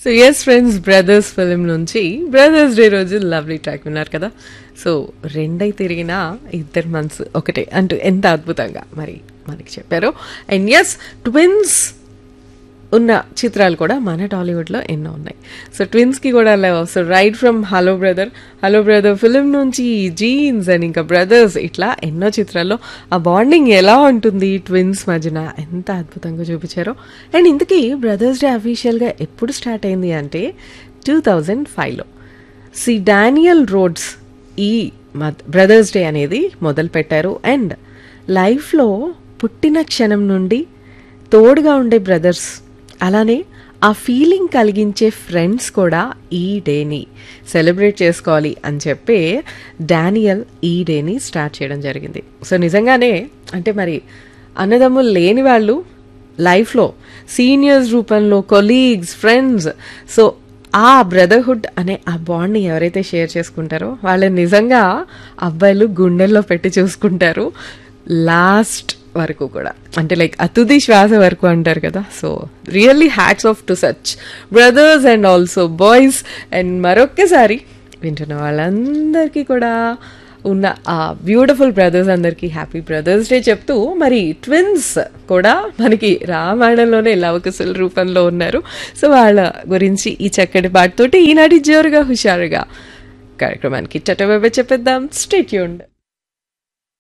so yes friends brothers film నుంచి brothers day రోజు lovely track విన్నారు కదా సో రెండై తిరిగినా ఇద్దరు మనసు ఒకటే అంటూ ఎంత అద్భుతంగా మరి మనకి చెప్పారు అండ్ ఎస్ ట్విన్స్ ఉన్న చిత్రాలు కూడా మన టాలీవుడ్లో ఎన్నో ఉన్నాయి సో ట్విన్స్కి కూడా లేవు so right from hello brother hello brother film నుంచి జీన్స్ అండ్ ఇంకా బ్రదర్స్ ఇట్లా ఎన్నో చిత్రాల్లో ఆ బాండింగ్ ఎలా ఉంటుంది ట్విన్స్ మధ్యన ఎంత అద్భుతంగా చూపించారో అండ్ ఇంతకీ బ్రదర్స్ డే అఫీషియల్గా ఎప్పుడు స్టార్ట్ అయింది అంటే టూ థౌజండ్ ఫైవ్లో సి డానియల్ రోడ్స్ ఈ బ్రదర్స్ డే అనేది మొదలు పెట్టారు అండ్ లైఫ్లో పుట్టిన క్షణం నుండి తోడుగా ఉండే బ్రదర్స్ అలానే ఆ ఫీలింగ్ కలిగించే ఫ్రెండ్స్ కూడా ఈ డేని సెలబ్రేట్ చేసుకోవాలి అని చెప్పి డానియల్ ఈ డేని స్టార్ట్ చేయడం జరిగింది సో నిజంగానే అంటే మరి అన్నదమ్ములు లేని వాళ్ళు లైఫ్లో సీనియర్స్ రూపంలో కొలీగ్స్ ఫ్రెండ్స్ సో ఆ బ్రదర్హుడ్ అనే ఆ బాండ్ని ఎవరైతే షేర్ చేసుకుంటారో వాళ్ళని నిజంగా అబ్బాయిలు గుండెల్లో పెట్టి చూసుకుంటారు లాస్ట్ వరకు కూడా అంటే లైక్ అతుది శ్వాస వరకు అంటారు కదా so really hats off to such brothers and also boys and మరొక్కసారి వింటున్న వాళ్ళందరికీ కూడా ఉన్న ఆ బ్యూటిఫుల్ బ్రదర్స్ అందరికీ హ్యాపీ బ్రదర్స్ డే చెప్తూ మరి ట్విన్స్ కూడా మనకి రామాయణంలోనే లవకుశల రూపంలో ఉన్నారు సో వాళ్ళ గురించి ఈ చక్కటి పాటతోటి ఈనాటి జోరుగా హుషారుగా కార్యక్రమానికి చట్టవైపు చెప్పేద్దాం స్టేట్యూండ్